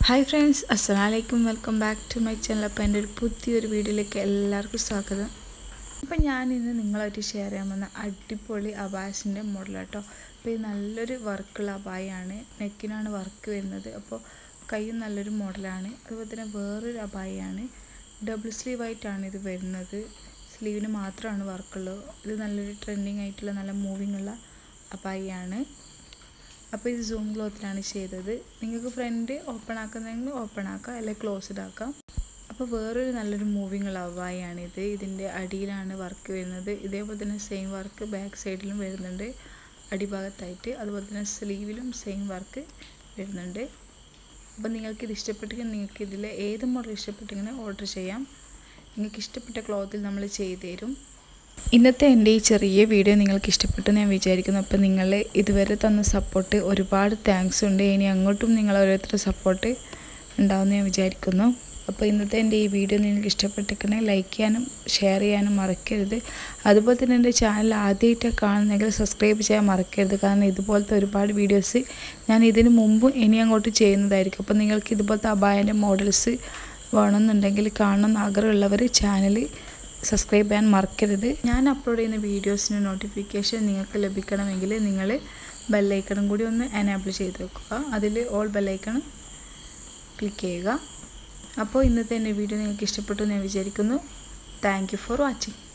hi friends അസ്സലാമലൈക്കും welcome back to my channel അപ്പോൾ എൻ്റെ ഒരു പുതിയൊരു വീഡിയോയിലേക്ക് എല്ലാവർക്കും സ്വാഗതം അപ്പോൾ ഞാൻ ഇന്ന് നിങ്ങളായിട്ട് ഷെയർ ചെയ്യാൻ വന്ന അടിപൊളി അബാസിൻ്റെ മോഡൽ കേട്ടോ അപ്പോൾ ഇത് നല്ലൊരു വർക്കുള്ള അബായാണ് നെക്കിനാണ് വർക്ക് വരുന്നത് അപ്പോൾ കൈയും നല്ലൊരു മോഡലാണ് അതുപോലെ തന്നെ വേറൊരു അബായാണ് ഡബിൾ സ്ലീവ് ആയിട്ടാണ് ഇത് വരുന്നത് സ്ലീവിന് മാത്രമാണ് വർക്കുള്ളത് ഇത് നല്ലൊരു ട്രെൻഡിങ് ആയിട്ടുള്ള നല്ല മൂവിങ് ഉള്ള അബായാണ് അപ്പോൾ ഇത് സൂം ക്ലോത്തിലാണ് ചെയ്തത് നിങ്ങൾക്ക് ഫ്രണ്ട് ഓപ്പൺ ആക്കുന്നെങ്കിൽ ഓപ്പൺ ആക്കാം അല്ലെങ്കിൽ ക്ലോസ്ഡ് ആക്കാം അപ്പോൾ വേറൊരു നല്ലൊരു മൂവിങ് ലവായാണ് ഇത് ഇതിൻ്റെ അടിയിലാണ് വർക്ക് വരുന്നത് ഇതേപോലെ തന്നെ സെയിം വർക്ക് ബാക്ക് സൈഡിലും വരുന്നുണ്ട് അടിഭാഗത്തായിട്ട് അതുപോലെ തന്നെ സ്ലീവിലും സെയിം വർക്ക് വരുന്നുണ്ട് അപ്പോൾ നിങ്ങൾക്ക് ഇത് ഇഷ്ടപ്പെട്ടെങ്കിൽ നിങ്ങൾക്ക് ഇതിൽ ഏത് മോഡൽ ഇഷ്ടപ്പെട്ടെങ്കിൽ ഓർഡർ ചെയ്യാം നിങ്ങൾക്ക് ഇഷ്ടപ്പെട്ട ക്ലോത്തിൽ നമ്മൾ ചെയ്തു തരും ഇന്നത്തെ എൻ്റെ ഈ ചെറിയ വീഡിയോ നിങ്ങൾക്ക് ഇഷ്ടപ്പെട്ടു ഞാൻ വിചാരിക്കുന്നു അപ്പോൾ നിങ്ങൾ ഇതുവരെ തന്ന സപ്പോർട്ട് ഒരുപാട് താങ്ക്സ് ഉണ്ട് ഇനി അങ്ങോട്ടും നിങ്ങൾ ഓരോരുത്തരുടെ സപ്പോർട്ട് ഉണ്ടാവുമെന്ന് ഞാൻ വിചാരിക്കുന്നു അപ്പോൾ ഇന്നത്തെ എൻ്റെ ഈ വീഡിയോ നിങ്ങൾക്ക് ഇഷ്ടപ്പെട്ടിട്ടുണ്ടെങ്കിൽ ലൈക്ക് ചെയ്യാനും ഷെയർ ചെയ്യാനും മറക്കരുത് അതുപോലെ തന്നെ എൻ്റെ ചാനൽ ആദ്യമായിട്ട് കാണുന്നെങ്കിൽ സബ്സ്ക്രൈബ് ചെയ്യാൻ മറക്കരുത് കാരണം ഇതുപോലത്തെ ഒരുപാട് വീഡിയോസ് ഞാൻ ഇതിന് മുമ്പും ഇനി അങ്ങോട്ട് ചെയ്യുന്നതായിരിക്കും അപ്പോൾ നിങ്ങൾക്ക് ഇതുപോലത്തെ അബായൻ്റെ മോഡൽസ് വേണമെന്നുണ്ടെങ്കിൽ കാണണമെന്ന് ആഗ്രഹമുള്ളവർ ചാനൽ സബ്സ്ക്രൈബ് ചെയ്യാൻ മറക്കരുത് ഞാൻ അപ്ലോഡ് ചെയ്യുന്ന വീഡിയോസിന് നോട്ടിഫിക്കേഷൻ നിങ്ങൾക്ക് ലഭിക്കണമെങ്കിൽ നിങ്ങൾ ബെല്ലൈക്കണും കൂടി ഒന്ന് എനാബിൾ ചെയ്ത് വെക്കുക അതിൽ ഓൾ ബെല്ലൈക്കൺ ക്ലിക്ക് ചെയ്യുക അപ്പോൾ ഇന്നത്തെ എൻ്റെ വീഡിയോ നിങ്ങൾക്ക് ഇഷ്ടപ്പെട്ടു എന്ന് ഞാൻ വിചാരിക്കുന്നു താങ്ക് യു ഫോർ വാച്ചിങ്